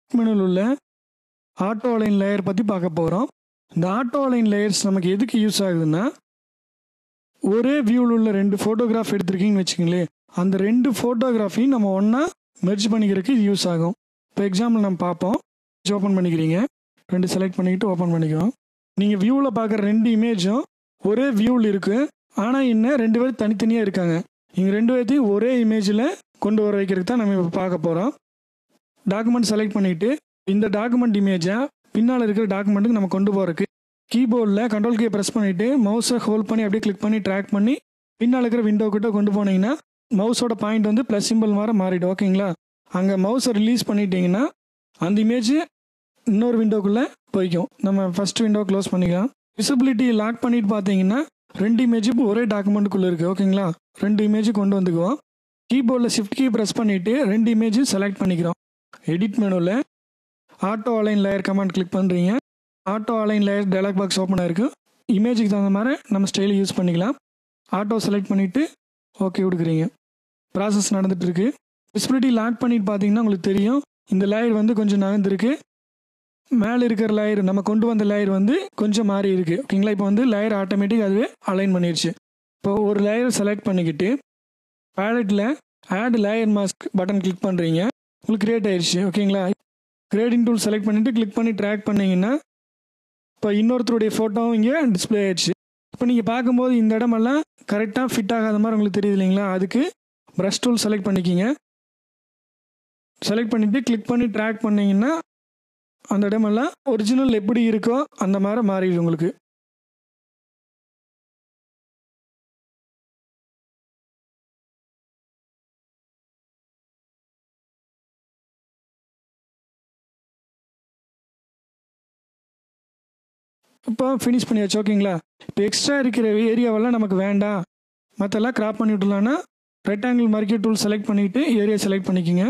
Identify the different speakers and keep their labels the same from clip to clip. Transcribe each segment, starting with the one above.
Speaker 1: மெனுவில் உள்ள auto align layer பற்றி பார்க்க போகிறோம் இந்த ஆட்டோ அலைன் லேயர்ஸ் நமக்கு எதுக்கு யூஸ் ஆகுதுன்னா ஒரே வியூவில் உள்ள ரெண்டு ஃபோட்டோகிராஃப் எடுத்திருக்கீங்கன்னு வச்சுங்களேன் அந்த ரெண்டு ஃபோட்டோகிராஃபையும் நம்ம ஒன்றா மெர்ஜ் பண்ணிக்கிறதுக்கு இது யூஸ் ஆகும் இப்போ எக்ஸாம்பிள் நம்ம பார்ப்போம் ஓப்பன் பண்ணிக்கிறீங்க ரெண்டு செலக்ட் பண்ணிக்கிட்டு ஓப்பன் பண்ணிக்கிறோம் நீங்கள் வியூவில் பார்க்குற ரெண்டு இமேஜும் ஒரே வியூவில் இருக்குது ஆனால் என்ன ரெண்டு பேரும் தனித்தனியாக இருக்காங்க இங்கே ரெண்டு பேர்த்தையும் ஒரே இமேஜில் கொண்டு வர வைக்கிறதுக்கு தான் நம்ம இப்போ பார்க்க போகிறோம் டாக்குமெண்ட் செலக்ட் பண்ணிவிட்டு இந்த டாக்குமெண்ட் இமேஜை பின்னால் இருக்கிற டாக்குமெண்ட்டுக்கு நம்ம கொண்டு போகிறதுக்கு கீபோர்டில் கண்ட்ரோல் கீ ப்ரெஸ் பண்ணிவிட்டு மவுஸை ஹோல்ட் பண்ணி அப்படியே கிளிக் பண்ணி ட்ராக் பண்ணி பின்னால் இருக்கிற விண்டோ கிட்ட கொண்டு போனீங்கன்னா மவுஸோட பாயிண்ட் வந்து ப்ளஸ் சிம்பிள் மாதிரி மாறிடும் ஓகேங்களா அங்கே மவுஸை ரிலீஸ் பண்ணிட்டீங்கன்னா அந்த இமேஜ் இன்னொரு விண்டோக்குள்ளே போய்க்கும் நம்ம ஃபர்ஸ்ட் விண்டோ க்ளோஸ் பண்ணிக்கலாம் விசிபிலிட்டி லாக் பண்ணிட்டு பார்த்தீங்கன்னா ரெண்டு இமேஜ் இப்போ ஒரே டாக்குமெண்ட்டுக்குள்ளே இருக்குது ஓகேங்களா ரெண்டு இமேஜ் கொண்டு வந்துக்குவோம் கீபோர்டில் ஷிஃப்ட் கீ ப்ரெஸ் பண்ணிவிட்டு ரெண்டு இமேஜ் செலக்ட் பண்ணிக்கிறோம் எடிட் மெனுவில் auto align layer command click பண்ணுறீங்க auto align layer dialog box open ஆயிருக்கு இமேஜுக்கு தகுந்த மாதிரி நம்ம ஸ்டைல் யூஸ் பண்ணிக்கலாம் ஆட்டோ செலக்ட் பண்ணிவிட்டு ஓகே கொடுக்குறீங்க ப்ராசஸ் நடந்துகிட்ருக்கு விசிபிலிட்டி லாக் பண்ணிட்டு பார்த்தீங்கன்னா உங்களுக்கு தெரியும் இந்த லேயர் வந்து கொஞ்சம் நகர்ந்துருக்கு மேலே இருக்கிற லேயர் நம்ம கொண்டு வந்த லேயர் வந்து கொஞ்சம் மாறி இருக்கு ஓகேங்களா இப்போ வந்து லேயர் ஆட்டோமேட்டிக் அதுவே அலைன் பண்ணிடுச்சு இப்போ ஒரு லேயர் செலக்ட் பண்ணிக்கிட்டு பேலட்டில் add layer mask button click பண்ணுறீங்க உங்களுக்கு கிரியேட் ஆயிடுச்சு ஓகேங்களா கிரேடிங் டூல் செலக்ட் பண்ணிவிட்டு கிளிக் பண்ணி ட்ராக் பண்ணிங்கன்னா இப்போ இன்னொருத்தருடைய ஃபோட்டோவும் இங்கே டிஸ்பிளே ஆயிடுச்சு இப்போ நீங்கள் பார்க்கும்போது இந்த இடமெல்லாம் கரெக்டாக ஃபிட் ஆகாத மாதிரி உங்களுக்கு தெரியுது இல்லைங்களா அதுக்கு ப்ரஷ் டூல் செலக்ட் பண்ணிக்கிங்க செலக்ட் பண்ணிவிட்டு கிளிக் பண்ணி ட்ராக் பண்ணிங்கன்னா அந்த இடமெல்லாம் ஒரிஜினல் எப்படி இருக்கோ அந்த மாதிரி மாறிடுது உங்களுக்கு இப்போ ஃபினிஷ் பண்ணியாச்சு ஓகேங்களா இப்போ எக்ஸ்ட்ரா இருக்கிற ஏரியாவெல்லாம் நமக்கு வேண்டாம் மற்றெல்லாம் கிராப் பண்ணி விட்டுலான்னா ரெக்டாங்கிள் மார்க்கெட் டூல் செலக்ட் பண்ணிவிட்டு ஏரியா செலக்ட் பண்ணிக்கோங்க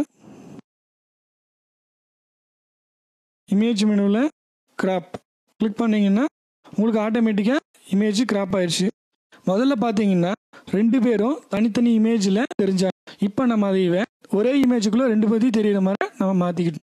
Speaker 1: இமேஜ் மெனுவில் கிராப் கிளிக் பண்ணிங்கன்னா உங்களுக்கு ஆட்டோமேட்டிக்காக இமேஜ் கிராப் ஆயிடுச்சு முதல்ல பார்த்தீங்கன்னா ரெண்டு பேரும் தனித்தனி இமேஜில் தெரிஞ்சாங்க இப்போ நம்ம அதை ஒரே இமேஜுக்குள்ளே ரெண்டு பேர்த்தையும் தெரியுற மாதிரி நம்ம மாற்றிக்கிட்டோம்